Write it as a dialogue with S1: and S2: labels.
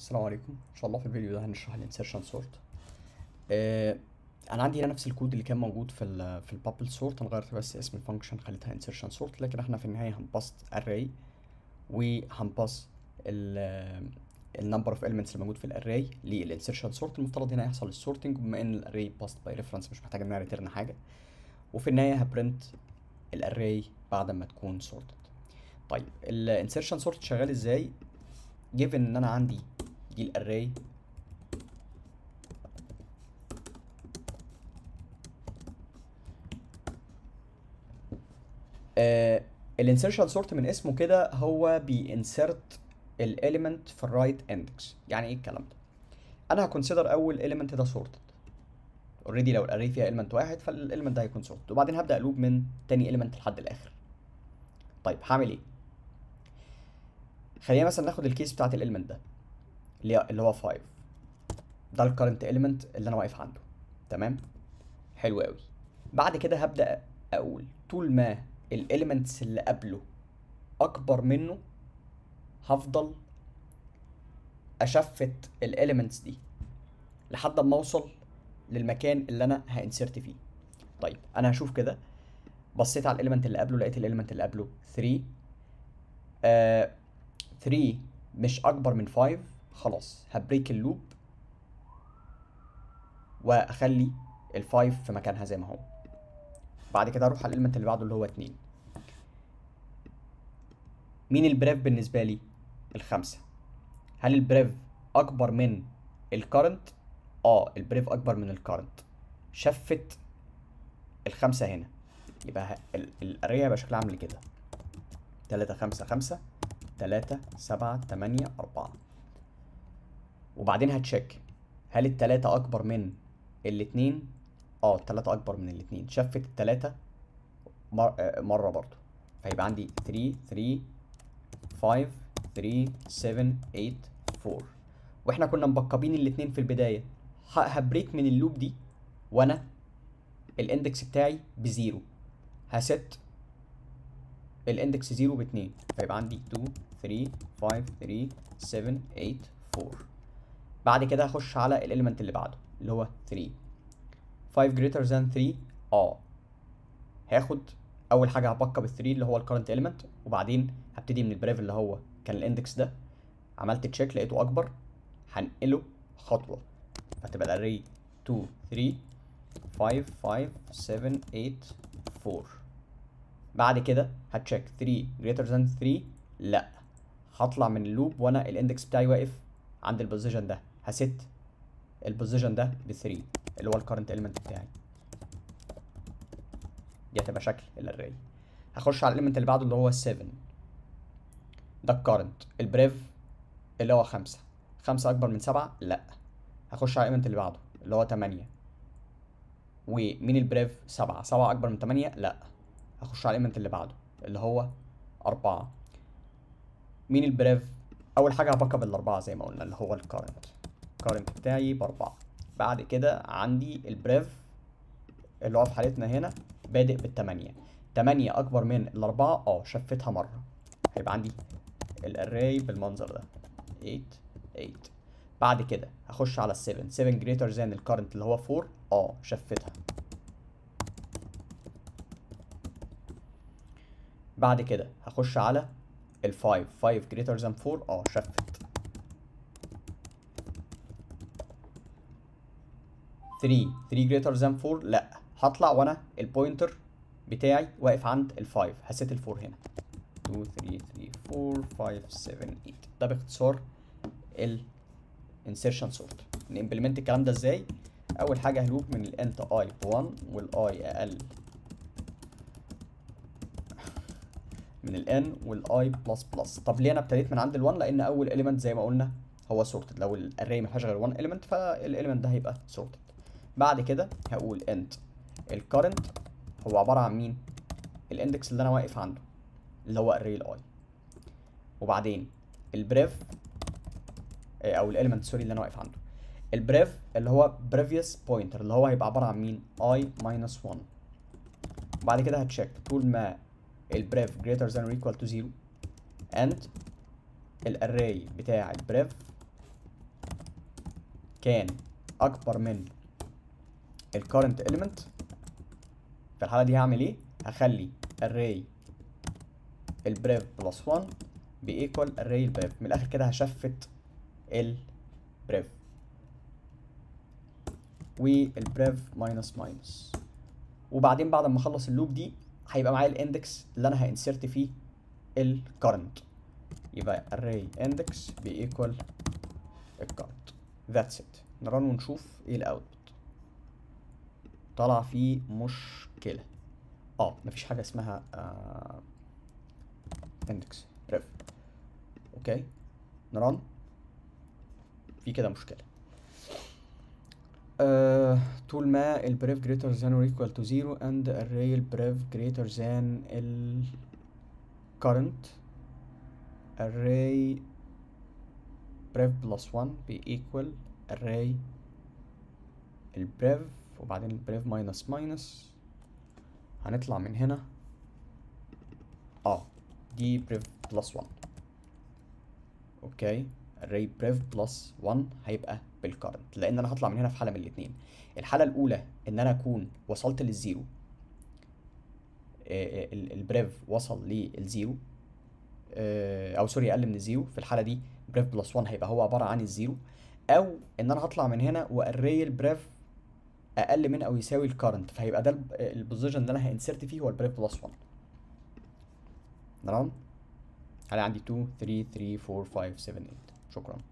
S1: السلام عليكم ان شاء الله في الفيديو ده هنشرح الانسيرشن سورت آه انا عندي هنا نفس الكود اللي كان موجود في ال في البابل سورت انا غيرت بس اسم الفانكشن خليتها انسيرشن سورت لكن احنا في النهايه هنبسط array وهنباص النمبر اوف elements اللي موجود في الاري للانسيرشن سورت المفترض هنا يحصل السورتنج بما ان الاري باست باي ريفرنس مش محتاج ان انا ريتيرن حاجه وفي النهايه هبرنت الاري بعد ما تكون سورتد طيب الانسيرشن سورت شغال ازاي given ان انا عندي دي الاري آه الانسيرشن سورت من اسمه كده هو بينسرت الاليمنت في الرايت اندكس يعني ايه الكلام ده انا هكونسيدر اول اليمنت ده سورتد اوريدي لو الاري فيها اليمنت واحد فالاليمنت ده هيكون سورتد وبعدين هبدا الوب من تاني اليمنت لحد الاخر طيب هعمل ايه خلينا مثلا ناخد الكيس بتاعت الاليمنت ده اللي اللي هو 5 ده الكرنت اليمنت اللي انا واقف عنده تمام حلو قوي بعد كده هبدا اقول طول ما الاليمنتس اللي قبله اكبر منه هفضل اشفت الاليمنتس دي لحد ما اوصل للمكان اللي انا هانسرت فيه طيب انا هشوف كده بصيت على الاليمنت اللي قبله لقيت الاليمنت اللي قبله 3 آه 3 مش اكبر من 5 خلاص هبريك اللوب واخلي ال5 في مكانها زي ما هو بعد كده اروح على الاليمنت اللي بعده اللي هو 2 مين البريف بالنسبه لي الخمسة هل البريف اكبر من الكرنت اه البريف اكبر من الكرنت شفت الخمسة هنا يبقى الاريه هيبقى شكلها عامل كده تلاتة خمسة خمسة تلاتة سبعة تمانية أربعة وبعدين هتشيك هل التلاتة أكبر من الاتنين؟ اه التلاتة أكبر من الاتنين شفت التلاتة مر... مرة برضو فيبقى عندي 3 3 5 3 7 8 4 واحنا كنا مبقبين الاتنين في البداية هبريك من اللوب دي وانا الاندكس بتاعي بزيرو هست الاندكس 0 ب 2 فيبقى عندي 2 3 5 3 7 8 4 بعد كده هخش على الاليمنت اللي بعده اللي هو 3 5 greater than 3 اه هاخد اول حاجه هبقى بال 3 اللي هو الكرنت element وبعدين هبتدي من البريف اللي هو كان الاندكس ده عملت تشيك لقيته اكبر هنقله خطوه فتبقى الاري 2 3 5 5 7 8 4 بعد كده هتشيك 3 greater than 3 لا هطلع من اللوب وانا الاندكس بتاعي واقف عند البوزيشن ده هست البوزيشن ده ب 3 اللي هو الكرنت element بتاعي دي هتبقى شكل الاري هخش على الاليمنت اللي بعده اللي هو 7 ده الكرنت البريف اللي هو 5 5 اكبر من 7 لا هخش على الاليمنت اللي بعده اللي هو 8 ومين البريف 7 7 اكبر من 8 لا هخش على الاليمنت اللي بعده اللي هو أربعة مين البريف أول حاجة هبقى بالأربعة زي ما قلنا اللي هو الكارنت الكارنت بتاعي بأربعة بعد كده عندي البريف اللي هو في حالتنا هنا بادئ بالتمانية تمانية أكبر من الأربعة اه شفتها مرة هيبقى عندي الأري بالمنظر ده 8 8 بعد كده هخش على السفن 7 greater than الكارنت اللي هو 4 اه شفتها بعد كده هخش على ال 5 5 greater than 4 اه شفت 3 3 greater than 4 لا هطلع وانا البوينتر بتاعي واقف عند ال 5 هسيت ال 4 هنا 2 3 3 4 5 7 8 ده باختصار ال insertion sort نimplement الكلام ده ازاي اول حاجه هلوب من الانت اي ب 1 والاي اقل من الان والاي بلس بلس طب ليه انا ابتديت من عند ال1 لان اول element زي ما قلنا هو sorted لو الاري ما فيهاش غير 1 element فالelement ده هيبقى sorted بعد كده هقول int الكرنت هو عباره عن مين الاندكس اللي انا واقف عنده اللي هو array الاي وبعدين البريف او الاليمنت سوري اللي انا واقف عنده البريف اللي هو previous pointer اللي هو هيبقى عباره عن مين i minus 1 بعد كده هتشيك طول ما البريف greater than or equal to 0 and الاري بتاع البريف كان اكبر من الكارنت element في الحالة دي هعمل ايه؟ هخلي array البريف بلس 1 بيكوال array البريف من الاخر كده هشفت البريف والبريف ماينس ماينس وبعدين بعد ما اخلص اللوب دي هيبقى معايا الاندكس اللي انا هانسرت فيه الكرنت يبقى array index بيكوال الكرنت that's it نرن ونشوف ايه الاوتبوت طلع فيه مشكلة اه مفيش حاجة اسمها آه index ref اوكي نرن في كده مشكلة آه طول ما البريف greater than or equal to zero and array البريف greater than ال current array بريف plus 1 بي equal array البريف وبعدين البريف minus minus هنطلع من هنا اه دي بريف plus 1 اوكي array بريف plus 1 هيبقى بالكارنت لان انا هطلع من هنا في حاله من الاثنين الحاله الاولى ان انا اكون وصلت للزيرو البريف وصل للزيرو او سوري اقل من الزيرو في الحاله دي بريف بلس 1 هيبقى هو عباره عن الزيرو او ان انا هطلع من هنا واري البريف اقل من او يساوي الكارنت فهيبقى ده البوزيشن اللي انا هانسرت فيه هو البريف بلس 1 تمام انا عندي 2 3 3 4 5 7 8 شكرا